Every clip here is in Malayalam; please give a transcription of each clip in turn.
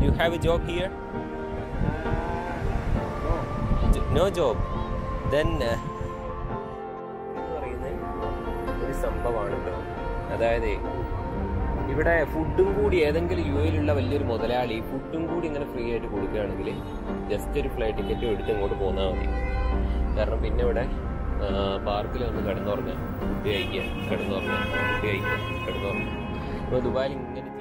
you have a job here? J- No job. Then uh, എന്ന് പറയുന്ന ഒരു സംഭവമാണ് കേട്ടോ അതായത് ഇവിടെ ഫുഡും കൂടി ഏതെങ്കിലും യു എയിലുള്ള വലിയൊരു മുതലാളി ഫുഡും കൂടി ഇങ്ങനെ ഫ്രീ ആയിട്ട് കൊടുക്കുകയാണെങ്കിൽ ജസ്റ്റ് ഒരു ഫ്ലൈറ്റ് ടിക്കറ്റും എടുത്ത് ഇങ്ങോട്ട് പോന്നാൽ മതി കാരണം പിന്നെ ഇവിടെ പാർക്കിൽ വന്ന് കിടന്നുറങ്ങാം ഫുഡ് കഴിക്കുക കിടന്നുറങ്ങാം ഫുഡ് കഴിക്കുക കിടന്നുറങ്ങാം ഇപ്പോൾ ദുബായിൽ ഇങ്ങനെ ചെയ്യും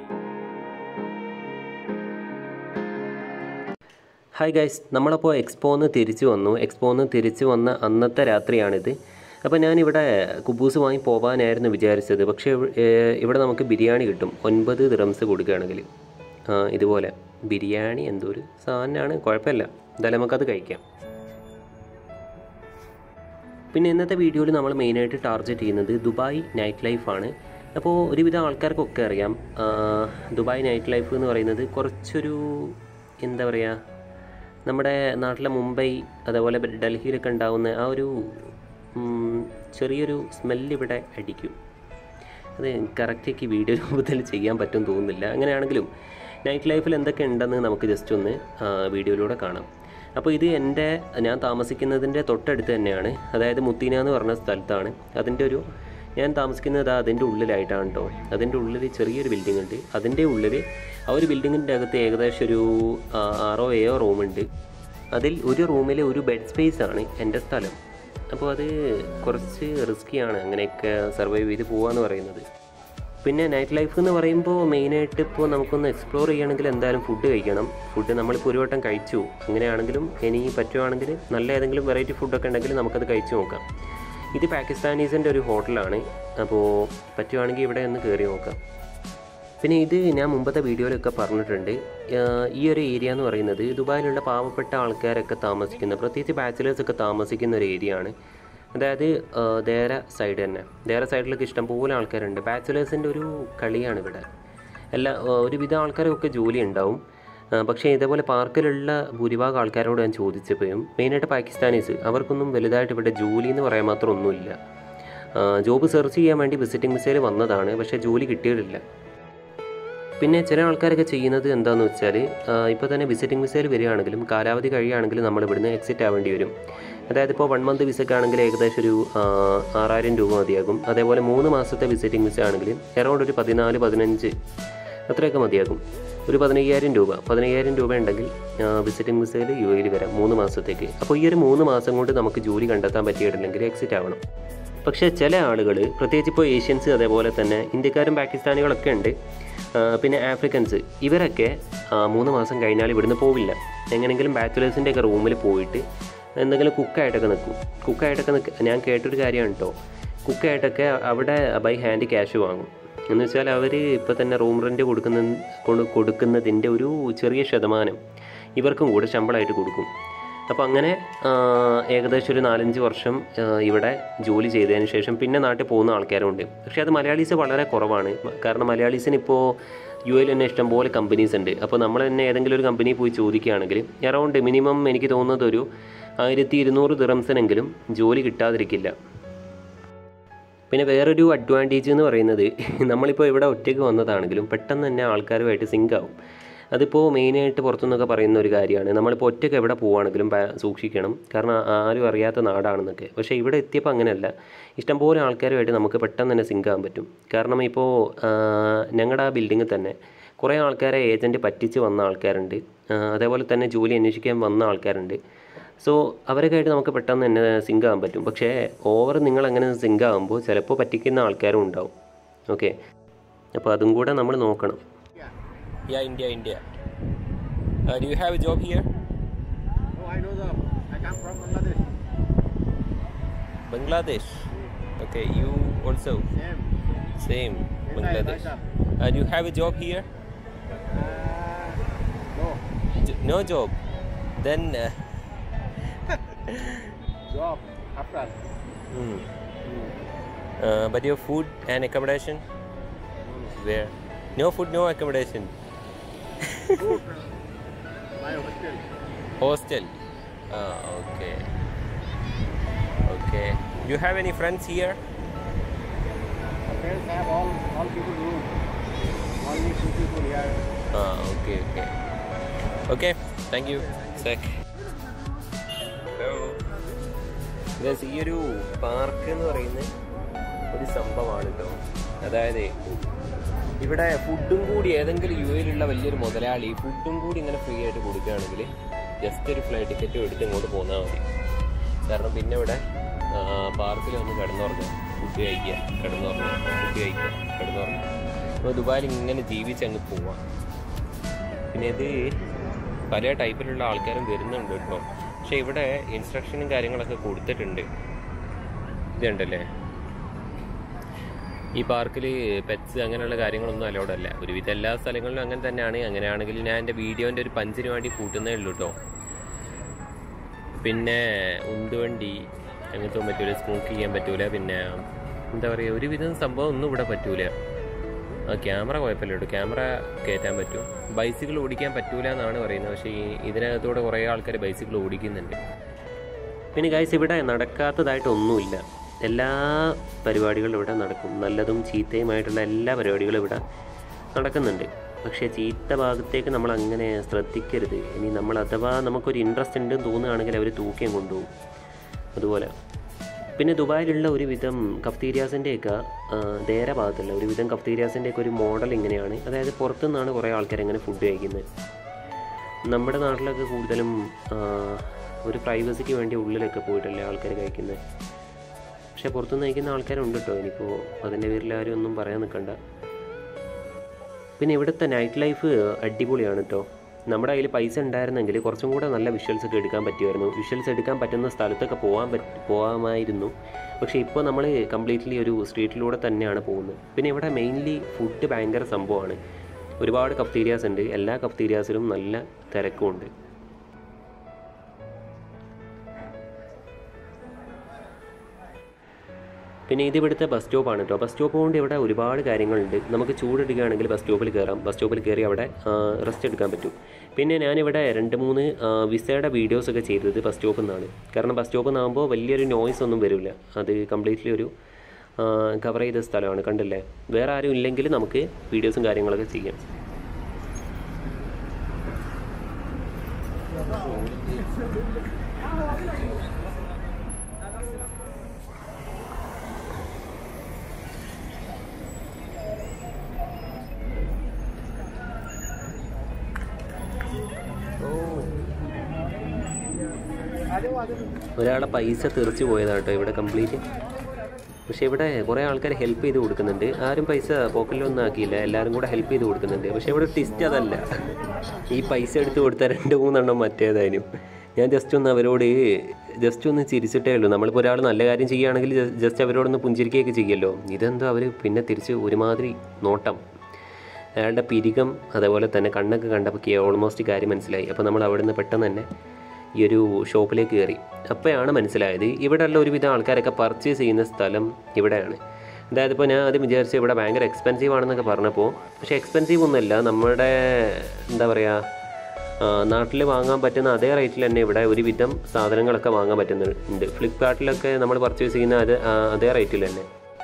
ഹായ് ഗൈസ് നമ്മളപ്പോൾ എക്സ്പോന്ന് തിരിച്ചു വന്നു എക്സ്പോന്ന് തിരിച്ചു വന്ന അന്നത്തെ രാത്രിയാണിത് അപ്പോൾ ഞാനിവിടെ കുബൂസ് വാങ്ങി പോകാനായിരുന്നു വിചാരിച്ചത് പക്ഷേ ഇവ- ഏർ ഇവിടെ നമുക്ക് ബിരിയാണി കിട്ടും ഒൻപത് ദിറംസ് കൊടുക്കുകയാണെങ്കിൽ ആ, ഇതുപോലെ ബിരിയാണി എന്തോ ഒരു സാധനമാണ് കുഴപ്പമില്ല എന്തായാലും നമുക്കത് കഴിക്കാം പിന്നെ ഇന്നത്തെ വീഡിയോയിൽ നമ്മൾ മെയിനായിട്ട് ടാർഗറ്റ് ചെയ്യുന്നത് ദുബായ് നൈറ്റ് ലൈഫാണ് അപ്പോൾ ഒരുവിധം ആൾക്കാർക്കൊക്കെ അറിയാം ആ, ദുബായ് നൈറ്റ് ലൈഫ് എന്ന് പറയുന്നത് കുറച്ചൊരു എന്താ പറയുക നമ്മുടെ നാട്ടിലെ മുംബൈ അതേപോലെ ഡൽഹിയിലൊക്കെ ഉണ്ടാകുന്ന ആ ഒരു ഉം, ചെറിയൊരു സ്മെല്ല് ഇവിടെ അടിക്കും അത് കറക്റ്റേക്ക് വീഡിയോ രൂപത്തിൽ ചെയ്യാൻ പറ്റും തോന്നുന്നില്ല അങ്ങനെയാണെങ്കിലും നൈറ്റ് ലൈഫിൽ എന്തൊക്കെ ഉണ്ടെന്ന് നമുക്ക് ജസ്റ്റ് ഒന്ന് ആ, വീഡിയോയിലൂടെ കാണാം അപ്പോൾ ഇത് എൻ്റെ ഞാൻ താമസിക്കുന്നതിൻ്റെ തൊട്ടടുത്ത് തന്നെയാണ് അതായത് മുത്തീന എന്ന് പറഞ്ഞ സ്ഥലത്താണ് അതിൻ്റെ ഒരു ഞാൻ താമസിക്കുന്നത് അതിൻ്റെ ഉള്ളിലായിട്ടാണ് കേട്ടോ അതിൻ്റെ ഉള്ളിൽ ചെറിയൊരു ബിൽഡിംഗ് ഉണ്ട് അതിൻ്റെ ഉള്ളിൽ ആ ഒരു ബിൽഡിങ്ങിൻ്റെ അകത്ത് ഏകദേശം ഒരു ആ, ആറോ ഏഴോ റൂമുണ്ട് അതിൽ ഒരു റൂമിൽ ഒരു ബെഡ് സ്പേസ് ആണ് എൻ്റെ സ്ഥലം അപ്പോൾ അത് കുറച്ച് റിസ്ക്കിയാണ് അങ്ങനെയൊക്കെ സർവൈവ് ചെയ്ത് പോകാന്ന് പറയുന്നത് പിന്നെ നൈറ്റ് ലൈഫ് എന്ന് പറയുമ്പോൾ മെയിനായിട്ട് ഇപ്പോൾ നമുക്കൊന്ന് എക്സ്പ്ലോർ ചെയ്യണമെങ്കിൽ എന്തായാലും ഫുഡ് കഴിക്കണം ഫുഡ് നമ്മളിപ്പോൾ ഒരു വട്ടം കഴിച്ചു അങ്ങനെയാണെങ്കിലും ഇനി പറ്റുവാണെങ്കിൽ നല്ല ഏതെങ്കിലും വെറൈറ്റി ഫുഡൊക്കെ ഉണ്ടെങ്കിൽ നമുക്കത് കഴിച്ചു നോക്കാം ഇത് പാകിസ്ഥാനീസിൻ്റെ ഒരു ഹോട്ടലാണ് അപ്പോൾ പറ്റുവാണെങ്കിൽ ഇവിടെ ഒന്ന് കയറി നോക്കാം പിന്നെ ഇത് ഞാൻ മുമ്പത്തെ വീഡിയോയിലൊക്കെ പറഞ്ഞിട്ടുണ്ട് ആഹ് ഈ ഒരു ഏരിയ എന്ന് പറയുന്നത് ദുബായിലുള്ള പാവപ്പെട്ട ആൾക്കാരൊക്കെ താമസിക്കുന്ന പ്രത്യേകിച്ച് ബാച്ചിലേഴ്സ് ഒക്കെ താമസിക്കുന്ന ഒരു ഏരിയ ആണ് അതായത് ആഹ് ദേര സൈഡ് തന്നെ ദേര സൈഡിലൊക്കെ ഇഷ്ടംപോലെ ആൾക്കാരുണ്ട് ബാച്ചിലേഴ്സിൻ്റെ ഒരു കളിയാണ് ഇവിടെ എല്ലാ ആഹ് ഒരുവിധം ആൾക്കാരൊക്കെ ജോലി ഉണ്ടാവും ആഹ് പക്ഷേ ഇതേപോലെ പാർക്കിലുള്ള ഭൂരിഭാഗം ആൾക്കാരോട് ഞാൻ ചോദിച്ചപ്പോഴും മെയിനായിട്ട് പാകിസ്ഥാനീസ് അവർക്കൊന്നും വലുതായിട്ട് ഇവിടെ ജോലി എന്ന് പറയാൻ മാത്രം ഒന്നുമില്ല ആഹ് ജോബ് സെർച്ച് ചെയ്യാൻ വേണ്ടി വിസിറ്റിംഗ് വിസയിൽ വന്നതാണ് പക്ഷേ ജോലി കിട്ടിയിട്ടില്ല പിന്നെ ചില ആൾക്കാരൊക്കെ ചെയ്യുന്നത് എന്താണെന്ന് വെച്ചാൽ ഇപ്പോൾ തന്നെ വിസിറ്റിംഗ് വിസയിൽ വരികയാണെങ്കിലും കാലാവധി കഴിയുകയാണെങ്കിലും നമ്മൾ ഇവിടുന്ന് എക്സിറ്റ് ആവേണ്ടി വരും അതായത് ഇപ്പോൾ വൺ മന്ത് വിസയ്ക്ക് ആണെങ്കിൽ ഏകദേശം ഒരു ആ, ആറായിരം രൂപ മതിയാകും അതേപോലെ മൂന്ന് മാസത്തെ വിസിറ്റിംഗ് വിസ ആണെങ്കിൽ എറൗണ്ട് ഒരു പതിനാല് പതിനഞ്ച് അത്രയൊക്കെ മതിയാകും ഒരു പതിനയ്യായിരം രൂപ പതിനയ്യായിരം രൂപ ഉണ്ടെങ്കിൽ വിസിറ്റിംഗ് വിസയിൽ യു എയിൽ വരാം മൂന്ന് മാസത്തേക്ക് അപ്പോൾ ഈ ഒരു മൂന്ന് മാസം കൊണ്ട് നമുക്ക് ജോലി കണ്ടെത്താൻ പറ്റിയിട്ടില്ലെങ്കിൽ എക്സിറ്റ് ആവണം പക്ഷേ ചില ആളുകൾ പ്രത്യേകിച്ച് ഇപ്പോൾ ഏഷ്യൻസ് അതേപോലെ തന്നെ ഇന്ത്യക്കാരും പാകിസ്ഥാനികളൊക്കെ ഉണ്ട് ആ, പിന്നെ ആഫ്രിക്കൻസ് ഇവരൊക്കെ ആ, മൂന്ന് മാസം കഴിഞ്ഞാൽ ഇവിടുന്ന് പോവില്ല എങ്ങനെയെങ്കിലും ബാച്ചുലേഴ്സിൻ്റെ ഒക്കെ റൂമിൽ പോയിട്ട് എന്തെങ്കിലും കുക്കായിട്ടൊക്കെ നിൽക്കും കുക്കായിട്ടൊക്കെ നിൽക്കുക ഞാൻ കേട്ടൊരു കാര്യമാണ് കേട്ടോ കുക്കായിട്ടൊക്കെ അവിടെ ബൈ ഹാൻഡ് ക്യാഷ് വാങ്ങും എന്ന് വെച്ചാൽ അവർ ഇപ്പോൾ തന്നെ റൂം റെൻറ്റ് കൊടുക്കുന്ന കൊണ്ട് കൊടുക്കുന്നതിൻ്റെ ഒരു ചെറിയ ശതമാനം ഇവർക്കും കൂടെ ശമ്പളമായിട്ട് കൊടുക്കും അപ്പോൾ അങ്ങനെ ആ, ഏകദേശം ഒരു നാലഞ്ച് വർഷം ആ, ഇവിടെ ജോലി ചെയ്തതിന് ശേഷം പിന്നെ നാട്ടിൽ പോകുന്ന ആൾക്കാരുണ്ട് പക്ഷേ അത് മലയാളീസ് വളരെ കുറവാണ് കാരണം മലയാളീസിന് ഇപ്പോൾ യു എയിൽ തന്നെ ഇഷ്ടംപോലെ കമ്പനീസ് ഉണ്ട് അപ്പോൾ നമ്മൾ തന്നെ ഏതെങ്കിലും ഒരു കമ്പനി പോയി ചോദിക്കുകയാണെങ്കിൽ അറൗണ്ട് മിനിമം എനിക്ക് തോന്നുന്നത് ഒരു ആയിരത്തി ഇരുന്നൂറ് ദിറംസിനെങ്കിലും ജോലി കിട്ടാതിരിക്കില്ല പിന്നെ വേറൊരു അഡ്വാൻറ്റേജ് എന്ന് പറയുന്നത് നമ്മളിപ്പോൾ ഇവിടെ ഒറ്റയ്ക്ക് വന്നതാണെങ്കിലും പെട്ടെന്ന് തന്നെ ആൾക്കാരുമായിട്ട് സിങ്ക് ആവും അതിപ്പോൾ മെയിനായിട്ട് പുറത്തുനിന്നൊക്കെ പറയുന്ന ഒരു കാര്യമാണ് നമ്മളിപ്പോൾ ഒറ്റയ്ക്ക് എവിടെ പോവുകയാണെങ്കിലും ബാ- സൂക്ഷിക്കണം കാരണം ആരും അറിയാത്ത നാടാണെന്നൊക്കെ പക്ഷേ ഇവിടെ എത്തിയപ്പോൾ അങ്ങനെയല്ല ഇഷ്ടംപോലെ ആൾക്കാരുമായിട്ട് നമുക്ക് പെട്ടെന്ന് തന്നെ സിങ്ക് ആകാൻ പറ്റും കാരണം ഇപ്പോൾ ഞങ്ങളുടെ ആ ബിൽഡിങ്ങിൽ തന്നെ കുറേ ആൾക്കാരെ ഏജൻറ്റ് പറ്റിച്ച് വന്ന ആൾക്കാരുണ്ട് ആ, അതേപോലെ തന്നെ ജോലി അന്വേഷിക്കാൻ വന്ന ആൾക്കാരുണ്ട് സോ അവരൊക്കെ ആയിട്ട് നമുക്ക് പെട്ടെന്ന് തന്നെ സിങ്ക് ആകാൻ പറ്റും പക്ഷേ ഓവർ നിങ്ങൾ അങ്ങനെ സിങ്ക് ആകുമ്പോൾ ചിലപ്പോൾ പറ്റിക്കുന്ന ആൾക്കാരും ഉണ്ടാവും ഓക്കെ അപ്പോൾ അതും കൂടെ നമ്മൾ നോക്കണം yeah India India do you have a job here No, I know the. I come from Bangladesh. Bangladesh okay you also Same. Same Yes, I Bangladesh right do you have a job here Uh, no. No job then Job after. But your food and accommodation where no food no accommodation Food. My hostel. Hostel. Ah, okay. Okay. Do you have any friends here? My friends have all all people room. Only two people here. Ah, okay, okay. Okay thank you സെക് ഗസ് ഈ ഒരു പാർക്ക് എന്ന് പറയുന്നത് ഒരു സംഭവമാണ് കേട്ടോ അതായത് ഇവിടെ ഫുഡും കൂടി ഏതെങ്കിലും യു എയിലുള്ള വലിയൊരു മുതലാളി ഫുഡും കൂടി ഇങ്ങനെ ഫ്രീ ആയിട്ട് കൊടുക്കുകയാണെങ്കിൽ ജസ്റ്റ് ഒരു ഫ്ലൈറ്റ് ടിക്കറ്റ് എടുത്ത് ഇങ്ങോട്ട് പോന്നാൽ മതി കാരണം പിന്നെ ഇവിടെ പാർക്കിൽ വന്ന് കിടന്നുറങ്ങുക ഫുഡ് കഴിക്കുക കിടന്നുറങ്ങുക ഫുഡ് കഴിക്കുക കിടന്നുറങ്ങുക അപ്പോൾ ദുബായിൽ ഇങ്ങനെ ജീവിച്ചങ്ങ് പോവാം പിന്നെ ഇത് പല ടൈപ്പിലുള്ള ആൾക്കാരും വരുന്നുണ്ട് കേട്ടോ പക്ഷെ ഇവിടെ ഇൻസ്ട്രക്ഷനും കാര്യങ്ങളൊക്കെ കൊടുത്തിട്ടുണ്ട് ഇതുണ്ടല്ലേ ഈ പാർക്കിൽ പെറ്റ്സ് അങ്ങനെയുള്ള കാര്യങ്ങളൊന്നും അലൗഡ് അല്ല ഒരുവിധ എല്ലാ സ്ഥലങ്ങളിലും അങ്ങനെ തന്നെയാണ് അങ്ങനെയാണെങ്കിൽ ഞാൻ എൻ്റെ വീഡിയോൻ്റെ ഒരു പഞ്ചിന് വേണ്ടി കൂട്ടുന്നേ ഉള്ളൂ കേട്ടോ പിന്നെ ഉന്തുവണ്ടി അങ്ങനത്തെ ഒന്നും പറ്റൂല സ്മോക്ക് ചെയ്യാൻ പറ്റൂല പിന്നെ എന്താ പറയുക ഒരുവിധം സംഭവം ഒന്നും ഇവിടെ പറ്റൂല ആ ക്യാമറ കുഴപ്പമില്ല കേട്ടോ ക്യാമറ കയറ്റാൻ പറ്റും ബൈസിക്കിൾ ഓടിക്കാൻ പറ്റൂല എന്നാണ് പറയുന്നത് പക്ഷേ ഈ ഇതിനകത്തൂടെ കുറേ ആൾക്കാർ ബൈസിക്കിൾ ഓടിക്കുന്നുണ്ട് പിന്നെ ഗൈസ് ഇവിടെ നടക്കാത്തതായിട്ടൊന്നുമില്ല എല്ലാ പരിപാടികളും ഇവിടെ നടക്കും നല്ലതും ചീത്തയുമായിട്ടുള്ള എല്ലാ പരിപാടികളും ഇവിടെ നടക്കുന്നുണ്ട് പക്ഷേ ചീത്ത ഭാഗത്തേക്ക് നമ്മൾ അങ്ങനെ ശ്രദ്ധിക്കരുത് ഇനി നമ്മൾ അഥവാ നമുക്കൊരു ഇൻട്രസ്റ്റ് ഉണ്ടെന്ന് തോന്നുകയാണെങ്കിൽ അവർ തൂക്കിയും കൊണ്ടുപോകും അതുപോലെ പിന്നെ ദുബായിലുള്ള ഒരുവിധം കഫ്തീരിയാസിൻ്റെയൊക്കെ ദേര ഭാഗത്തുള്ള ഒരുവിധം കഫ്തീരിയാസിൻ്റെയൊക്കെ ഒരു മോഡൽ ഇങ്ങനെയാണ് അതായത് പുറത്തുനിന്നാണ് കുറേ ആൾക്കാർ ഇങ്ങനെ ഫുഡ് കഴിക്കുന്നത് നമ്മുടെ നാട്ടിലൊക്കെ കൂടുതലും ആ, ഒരു പ്രൈവസിക്ക് വേണ്ടി ഉള്ളിലൊക്കെ പോയിട്ടല്ലേ ആൾക്കാർ കഴിക്കുന്നത് പക്ഷേ പുറത്തുനിന്ന് കഴിക്കുന്ന ആൾക്കാരുണ്ട് കേട്ടോ ഇനിയിപ്പോൾ അതിൻ്റെ പേരിൽ ആരും ഒന്നും പറയാൻ നിൽക്കണ്ട പിന്നെ ഇവിടുത്തെ നൈറ്റ് ലൈഫ് അടിപൊളിയാണ് കേട്ടോ നമ്മുടെ കയ്യിൽ പൈസ ഉണ്ടായിരുന്നെങ്കിൽ കുറച്ചും കൂടെ നല്ല വിഷ്വൽസ് ഒക്കെ എടുക്കാൻ പറ്റുമായിരുന്നു വിഷ്വൽസ് എടുക്കാൻ പറ്റുന്ന സ്ഥലത്തൊക്കെ പോകാൻ പറ്റ പോകാമായിരുന്നു പക്ഷേ ഇപ്പോൾ നമ്മൾ കംപ്ലീറ്റ്ലി ഒരു സ്ട്രീറ്റിലൂടെ തന്നെയാണ് പോകുന്നത് പിന്നെ ഇവിടെ മെയിൻലി ഫുഡ് ഭയങ്കര സംഭവമാണ് ഒരുപാട് കഫ്തീരിയാസ് ഉണ്ട് എല്ലാ കഫ്തീരിയാസിലും നല്ല തിരക്കുമുണ്ട് പിന്നെ ഇത് ഇവിടുത്തെ ബസ് സ്റ്റോപ്പാണ് കേട്ടോ ബസ് സ്റ്റോപ്പ് കൊണ്ട് ഇവിടെ ഒരുപാട് കാര്യങ്ങളുണ്ട് നമുക്ക് ചൂടെടുക്കുകയാണെങ്കിൽ ബസ് സ്റ്റോപ്പിൽ കയറാം ബസ് സ്റ്റോപ്പിൽ കയറി അവിടെ റെസ്റ്റ് എടുക്കാൻ പറ്റും പിന്നെ ഞാനിവിടെ രണ്ട് മൂന്ന് ആ, വിസയുടെ വീഡിയോസ് ഒക്കെ ചെയ്തത് ബസ് സ്റ്റോപ്പിൽ നിന്നാണ് കാരണം ബസ് സ്റ്റോപ്പിൽ നിന്നാകുമ്പോൾ വലിയൊരു നോയ്സ് ഒന്നും വരില്ല അത് കംപ്ലീറ്റ്ലി ഒരു കവർ ചെയ്ത സ്ഥലമാണ് കണ്ടില്ലേ വേറെ ആരും ഇല്ലെങ്കിൽ നമുക്ക് വീഡിയോസും കാര്യങ്ങളൊക്കെ ചെയ്യാം ഒരാളെ പൈസ തെറിച്ച് പോയതാട്ടോ ഇവിടെ കംപ്ലീറ്റ് പക്ഷെ ഇവിടെ കുറേ ആൾക്കാർ ഹെൽപ്പ് ചെയ്ത് കൊടുക്കുന്നുണ്ട് ആരും പൈസ പോക്കറ്റിലൊന്നും ആക്കിയില്ല എല്ലാവരും കൂടെ ഹെൽപ്പ് ചെയ്ത് കൊടുക്കുന്നുണ്ട് പക്ഷെ ഇവിടെ ടിസ്റ്റ് അതല്ല ഈ പൈസ എടുത്ത് കൊടുത്ത രണ്ട് മൂന്നെണ്ണം മറ്റേതായാലും ഞാൻ ജസ്റ്റ് ഒന്ന് അവരോട് ജസ്റ്റ് ഒന്ന് ചിരിച്ചിട്ടേ ഉള്ളൂ നമ്മളിപ്പോൾ ഒരാൾ നല്ല കാര്യം ചെയ്യുകയാണെങ്കിൽ ജസ്റ്റ് അവരോടൊന്ന് പുഞ്ചിരിക്കുകയൊക്കെ ചെയ്യുമല്ലോ ഇതെന്തോ അവർ പിന്നെ തിരിച്ച് ഒരുമാതിരി നോട്ടം അയാളുടെ പിരികം അതേപോലെ തന്നെ കണ്ണൊക്കെ കണ്ടപ്പോൾ ഓൾമോസ്റ്റ് കാര്യം മനസ്സിലായി അപ്പോൾ നമ്മൾ അവിടെ നിന്ന് പെട്ടെന്ന് തന്നെ ഈ ഒരു ഷോപ്പിലേക്ക് കയറി അപ്പോഴാണ് മനസ്സിലായത് ഇവിടെയുള്ള ഒരുവിധം ആൾക്കാരൊക്കെ പർച്ചേസ് ചെയ്യുന്ന സ്ഥലം ഇവിടെയാണ് അതായത് ഇപ്പോൾ ഞാൻ ആദ്യം വിചാരിച്ചു ഇവിടെ ഭയങ്കര എക്സ്പെൻസീവ് ആണെന്നൊക്കെ പറഞ്ഞപ്പോൾ പക്ഷേ എക്സ്പെൻസീവ് ഒന്നുമല്ല നമ്മുടെ എന്താ പറയുക നാട്ടിൽ വാങ്ങാൻ പറ്റുന്ന അതേ റേറ്റിൽ തന്നെ ഇവിടെ ഒരുവിധം സാധനങ്ങളൊക്കെ വാങ്ങാൻ പറ്റുന്നുണ്ട് ഫ്ലിപ്കാർട്ടിലൊക്കെ നമ്മൾ പർച്ചേസ് ചെയ്യുന്ന അത് ആ, അതേ റേറ്റിൽ തന്നെ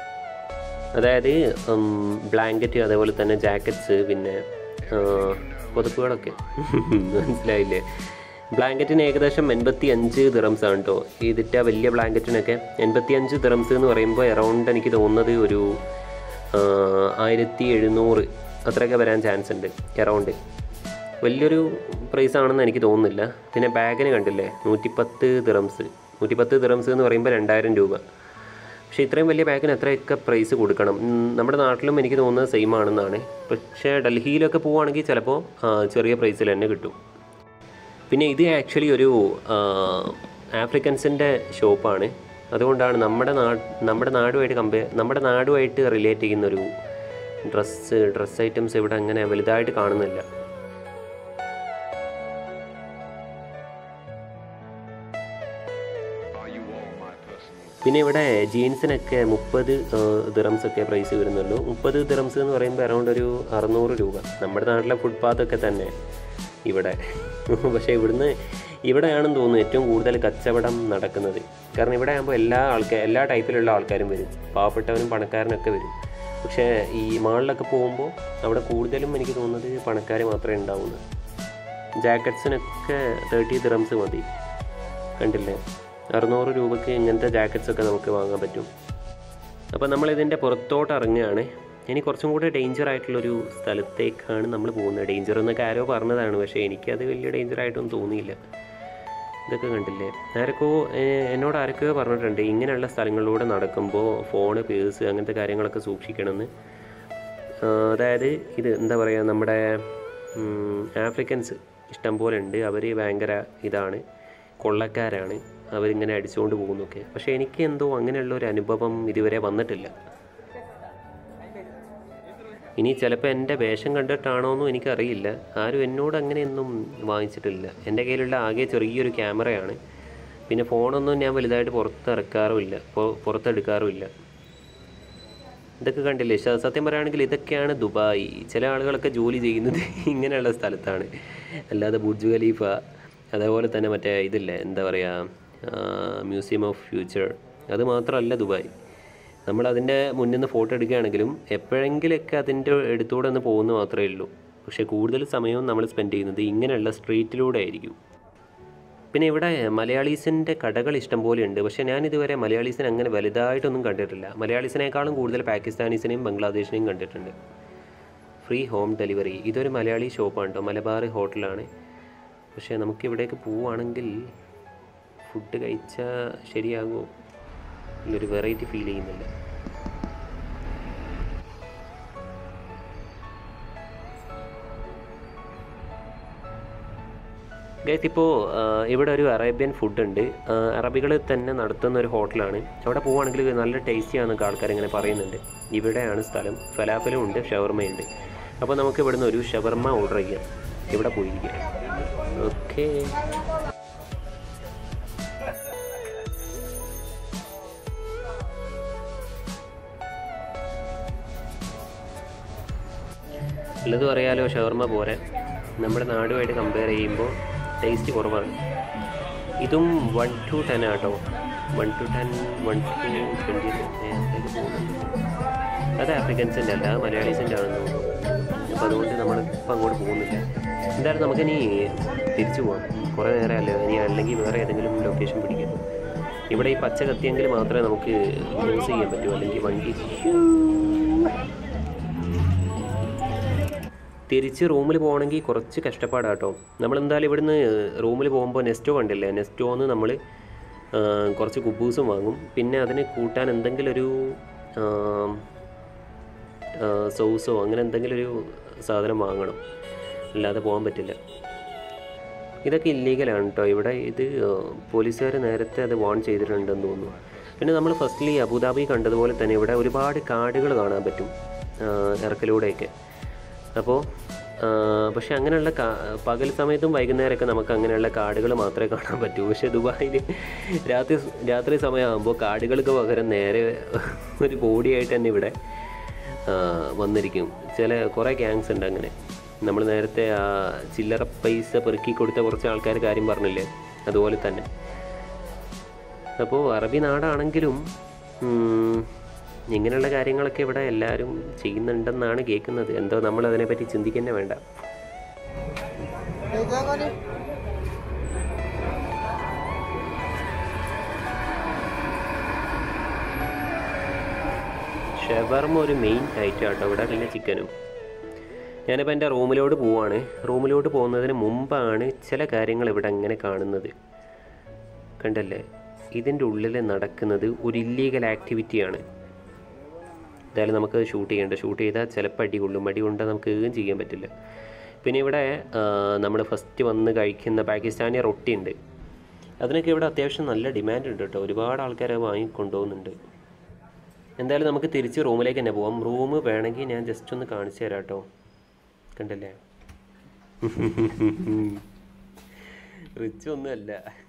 അതായത് ബ്ലാങ്കറ്റ് അതേപോലെ തന്നെ ജാക്കറ്റ്സ് പിന്നെ ആ, പുതപ്പുകളൊക്കെ മനസ്സിലായില്ലേ ബ്ലാങ്കറ്റിന് ഏകദേശം എൺപത്തി അഞ്ച് ദിറംസ് ആണ് കേട്ടോ ഇതിൻ്റെ വലിയ ബ്ലാങ്കറ്റിനൊക്കെ എൺപത്തി അഞ്ച് ദിറംസ് എന്ന് പറയുമ്പോൾ അറൗണ്ട് എനിക്ക് തോന്നുന്നത് ഒരു ആ, ആയിരത്തി എഴുന്നൂറ് അത്രയൊക്കെ വരാൻ ചാൻസ് ഉണ്ട് അറൗണ്ട് വലിയൊരു പ്രൈസ് ആണെന്ന് എനിക്ക് തോന്നുന്നില്ല പിന്നെ ബാഗിന് കണ്ടില്ലേ നൂറ്റിപ്പത്ത് ദിറംസ് നൂറ്റിപ്പത്ത് ദിറംസ് എന്ന് പറയുമ്പോൾ രണ്ടായിരം രൂപ പക്ഷേ ഇത്രയും വലിയ ബാഗിന് എത്രയൊക്കെ പ്രൈസ് കൊടുക്കണം ഉം, നമ്മുടെ നാട്ടിലും എനിക്ക് തോന്നുന്നത് സെയിം ആണെന്നാണ് പക്ഷേ ഡൽഹിയിലൊക്കെ പോവുകയാണെങ്കിൽ ചിലപ്പോൾ ആ, ചെറിയ പ്രൈസിൽ തന്നെ കിട്ടും പിന്നെ ഇത് ആക്ച്വലി ഒരു ആ, ആഫ്രിക്കൻസിൻ്റെ ഷോപ്പാണ് അതുകൊണ്ടാണ് നമ്മുടെ നാട് നമ്മുടെ നാടുമായിട്ട് കമ്പയർ നമ്മുടെ നാടുമായിട്ട് റിലേറ്റ് ചെയ്യുന്ന ഒരു ഡ്രസ്സ് ഡ്രസ്സ് ഐറ്റംസ് ഇവിടെ അങ്ങനെ വലുതായിട്ട് കാണുന്നില്ല പിന്നെ ഇവിടെ ജീൻസിനൊക്കെ മുപ്പത് ദിറംസ് ഒക്കെ പ്രൈസ് വരുന്നുള്ളൂ മുപ്പത് ദിറംസ് എന്ന് പറയുമ്പോൾ അറൗണ്ട് ഒരു അറുന്നൂറ് രൂപ നമ്മുടെ നാട്ടിലെ ഫുട്പാത്തൊക്കെ തന്നെ ഇവിടെ പക്ഷേ ഇവിടുന്ന് ഇവിടെയാണെന്ന് തോന്നുന്നു ഏറ്റവും കൂടുതൽ കച്ചവടം നടക്കുന്നത് കാരണം ഇവിടെ ആകുമ്പോൾ എല്ലാ ആൾക്കാർ എല്ലാ ടൈപ്പിലുള്ള ആൾക്കാരും വരും പാവപ്പെട്ടവനും പണക്കാരനൊക്കെ വരും പക്ഷേ ഈ മാളിലൊക്കെ പോകുമ്പോൾ അവിടെ കൂടുതലും എനിക്ക് തോന്നുന്നത് പണക്കാർ മാത്രമേ ഉണ്ടാവുള്ളൂ ജാക്കറ്റ്സിനൊക്കെ തേർട്ടി ദിറംസ് മതി കണ്ടില്ലേ അറുന്നൂറ് രൂപയ്ക്ക് ഇങ്ങനത്തെ ജാക്കറ്റ്സ് ഒക്കെ നമുക്ക് വാങ്ങാൻ പറ്റും അപ്പോൾ നമ്മൾ ഇതിൻ്റെ പുറത്തോട്ട് ഇറങ്ങുകയാണ് ഇനി കുറച്ചും കൂടെ ഡേഞ്ചർ ആയിട്ടുള്ളൊരു സ്ഥലത്തേക്കാണ് നമ്മൾ പോകുന്നത് ഡേഞ്ചർ എന്നൊക്കെ ആരോ പറഞ്ഞതാണ് പക്ഷേ എനിക്കത് വലിയ ഡേഞ്ചർ ആയിട്ടൊന്നും തോന്നിയില്ല ഇതൊക്കെ കണ്ടില്ലേ ആരൊക്കെയോ ഏഹ്, എന്നോട് ആരൊക്കെയോ പറഞ്ഞിട്ടുണ്ട് ഇങ്ങനെയുള്ള സ്ഥലങ്ങളിലൂടെ നടക്കുമ്പോൾ ഫോണ് പേഴ്സ് അങ്ങനത്തെ കാര്യങ്ങളൊക്കെ സൂക്ഷിക്കണമെന്ന് ആഹ്, അതായത് ഇത് എന്താ പറയുക നമ്മുടെ ഉം, ആഫ്രിക്കൻസ് ഇഷ്ടം പോലെ ഉണ്ട് അവർ ഭയങ്കര ഇതാണ് കൊള്ളക്കാരാണ് അവരിങ്ങനെ അടിച്ചുകൊണ്ട് പോകുന്നൊക്കെ പക്ഷേ എനിക്ക് എന്തോ അങ്ങനെയുള്ള ഒരു അനുഭവം ഇതുവരെ വന്നിട്ടില്ല ഇനി ചിലപ്പോൾ എൻ്റെ വേഷം കണ്ടിട്ടാണോന്നും എനിക്കറിയില്ല ആരും എന്നോട് അങ്ങനെയൊന്നും വാങ്ങിച്ചിട്ടില്ല എൻ്റെ കയ്യിലുള്ള ആകെ ചെറിയൊരു ക്യാമറയാണ് പിന്നെ ഫോണൊന്നും ഞാൻ വലുതായിട്ട് പുറത്തിറക്കാറുമില്ല പൊ- പുറത്തെടുക്കാറുമില്ല ഇതൊക്കെ കണ്ടില്ലേ ശ- സത്യം പറയുകയാണെങ്കിൽ ഇതൊക്കെയാണ് ദുബായ് ചില ആളുകളൊക്കെ ജോലി ചെയ്യുന്നത് ഇങ്ങനെയുള്ള സ്ഥലത്താണ് അല്ലാതെ ബുർജ് ഖലീഫ അതേപോലെ തന്നെ മറ്റേ ഇതില്ലേ എന്താ പറയുക മ്യൂസിയം ഓഫ് ഫ്യൂച്ചർ അത് മാത്രമല്ല ദുബായ് നമ്മൾ അതിൻ്റെ മുന്നിൽ നിന്ന് ഫോട്ടോ എടുക്കുകയാണെങ്കിലും എപ്പോഴെങ്കിലൊക്കെ അതിൻ്റെ അടുത്തൂടെ ഒന്ന് പോകുന്ന മാത്രമേ ഉള്ളൂ പക്ഷേ കൂടുതൽ സമയവും നമ്മൾ സ്പെൻഡ് ചെയ്യുന്നത് ഇങ്ങനെയുള്ള സ്ട്രീറ്റിലൂടെ ആയിരിക്കും പിന്നെ ഇവിടെ മലയാളീസിൻ്റെ കടകൾ ഇഷ്ടം പോലെ ഉണ്ട് പക്ഷേ ഞാൻ ഇതുവരെ മലയാളീസിനെ അങ്ങനെ വലുതായിട്ടൊന്നും കണ്ടിട്ടില്ല മലയാളീസിനേക്കാളും കൂടുതൽ പാകിസ്ഥാനീസിനെയും ബംഗ്ലാദേശിനെയും കണ്ടിട്ടുണ്ട് ഫ്രീ ഹോം ഡെലിവറി ഇതൊരു മലയാളി ഷോപ്പാണ് കേട്ടോ മലബാർ ഹോട്ടലാണ് പക്ഷേ നമുക്ക് ഇവിടേക്ക് പോവുകയാണെങ്കിൽ ഫുഡ് കഴിച്ചാൽ ശരിയാകുമോ ഒരു വെറൈറ്റി ഫീൽ ചെയ്യുന്നില്ല ഗൈസ് ഇപ്പോൾ ഇവിടെ ഒരു അറേബ്യൻ ഫുഡ് ഉണ്ട് അറബികൾ തന്നെ നടത്തുന്ന ഒരു ഹോട്ടലാണ് അവിടെ പോവുകയാണെങ്കിൽ നല്ല ടേസ്റ്റിയാണെന്നൊക്കെ ആൾക്കാർ ഇങ്ങനെ പറയുന്നുണ്ട് ഇവിടെയാണ് സ്ഥലം ഫലാഫലും ഉണ്ട് ഷവർമയുണ്ട് അപ്പോൾ നമുക്ക് ഇവിടുന്ന് ഒരു ഷവർമ ഓർഡർ ചെയ്യാം ഇവിടെ പോയിരിക്കാം ഓക്കേ ഉള്ളത് പറയാലോ ഷവർമ പോരെ നമ്മുടെ നാടുമായിട്ട് കമ്പയർ ചെയ്യുമ്പോൾ ടേസ്റ്റ് കുറവാണ് ഇതും one two ten auto one two ten one two twenty പോകുന്നുണ്ട് അത് ആഫ്രിക്കൻസിൻ്റെ അല്ല മലയാളീസിൻ്റെ ആണെന്ന് തോന്നുന്നു അപ്പോൾ അതുകൊണ്ട് നമ്മൾ ഇപ്പം അങ്ങോട്ട് പോകുന്നില്ല എന്തായാലും നമുക്കിനി തിരിച്ചു പോകാം കുറേ നേരമല്ലോ ഇനി അല്ലെങ്കിൽ വേറെ ഏതെങ്കിലും ലൊക്കേഷൻ പിടിക്കാം ഇവിടെ ഈ പച്ച കത്തിയെങ്കിൽ മാത്രമേ നമുക്ക് യൂസ് ചെയ്യാൻ പറ്റൂ അല്ലെങ്കിൽ വണ്ടി തിരിച്ച് റൂമിൽ പോകണമെങ്കിൽ കുറച്ച് കഷ്ടപ്പാടാട്ടോ നമ്മൾ എന്തായാലും ഇവിടുന്ന് റൂമിൽ പോകുമ്പോൾ നെസ്റ്റോ കണ്ടില്ലേ നെസ്റ്റോന്ന് നമ്മൾ കുറച്ച് കുബൂസും വാങ്ങും പിന്നെ അതിന് കൂട്ടാൻ എന്തെങ്കിലും ഒരു സോസോ അങ്ങനെ എന്തെങ്കിലും ഒരു സാധനം വാങ്ങണം അല്ലാതെ പോകാൻ പറ്റില്ല ഇതൊക്കെ ഇല്ലീഗലാണ് കേട്ടോ ഇവിടെ ഇത് പോലീസുകാർ നേരത്തെ അത് വാൺ ചെയ്തിട്ടുണ്ടെന്ന് തോന്നുന്നു പിന്നെ നമ്മൾ ഫസ്റ്റ്ലി അബുദാബി കണ്ടതുപോലെ തന്നെ ഇവിടെ ഒരുപാട് കാടുകൾ കാണാൻ പറ്റും ആ, ഇറക്കലൂടെയൊക്കെ അപ്പോൾ പക്ഷെ അങ്ങനെയുള്ള കാ പകൽ സമയത്തും വൈകുന്നേരമൊക്കെ നമുക്ക് അങ്ങനെയുള്ള കാടുകൾ മാത്രമേ കാണാൻ പറ്റൂ പക്ഷേ ദുബായിൽ രാത്രി രാത്രി സമയമാകുമ്പോൾ കാടുകൾക്ക് പകരം നേരെ ഒരു ബോഡിയായിട്ട് തന്നെ ഇവിടെ ആ, വന്നിരിക്കും ചില കുറേ ഗ്യാങ്സ് ഉണ്ട് അങ്ങനെ നമ്മൾ നേരത്തെ ആ ചില്ലറ പൈസ പെറുക്കി കൊടുത്ത കുറച്ച് ആൾക്കാർ കാര്യം പറഞ്ഞില്ലേ അതുപോലെ തന്നെ അപ്പോൾ അറബി നാടാണെങ്കിലും ഉം, ഇങ്ങനെയുള്ള കാര്യങ്ങളൊക്കെ ഇവിടെ എല്ലാവരും ചെയ്യുന്നുണ്ടെന്നാണ് കേൾക്കുന്നത് എന്തോ നമ്മൾ അതിനെപ്പറ്റി ചിന്തിക്കുക തന്നെ വേണ്ട ഷവർമ ഒരു മെയിൻ ഐറ്റം ആട്ടോ ഇവിടെ പിന്നെ ചിക്കനും ഞാനിപ്പോൾ എൻ്റെ റൂമിലോട്ട് പോവാണ് റൂമിലോട്ട് പോകുന്നതിന് മുമ്പാണ് ചില കാര്യങ്ങൾ ഇവിടെ അങ്ങനെ കാണുന്നത് കണ്ടല്ലേ ഇതിൻ്റെ ഉള്ളിൽ നടക്കുന്നത് ഒരു ഇല്ലീഗൽ ആക്ടിവിറ്റിയാണ് എന്തായാലും നമുക്ക് ഷൂട്ട് ചെയ്യേണ്ട ഷൂട്ട് ചെയ്താൽ ചിലപ്പോൾ അടി കൊള്ളും അടി കൊണ്ടാൽ നമുക്ക് ഏതും ചെയ്യാൻ പറ്റില്ല പിന്നെ ഇവിടെ നമ്മൾ ഫസ്റ്റ് വന്ന് കഴിക്കുന്ന പാകിസ്ഥാനി റൊട്ടി ഉണ്ട് അതിനൊക്കെ ഇവിടെ അത്യാവശ്യം നല്ല ഡിമാൻഡ് ഉണ്ട് കേട്ടോ ഒരുപാട് ആൾക്കാർ അത് വാങ്ങിക്കൊണ്ടുപോകുന്നുണ്ട് എന്തായാലും നമുക്ക് തിരിച്ച് റൂമിലേക്ക് തന്നെ പോവാം റൂം വേണമെങ്കിൽ ഞാൻ ജസ്റ്റ് ഒന്ന് കാണിച്ചു തരാം കേട്ടോ കണ്ടല്ലേ റിച്ച് ഒന്നുമല്ല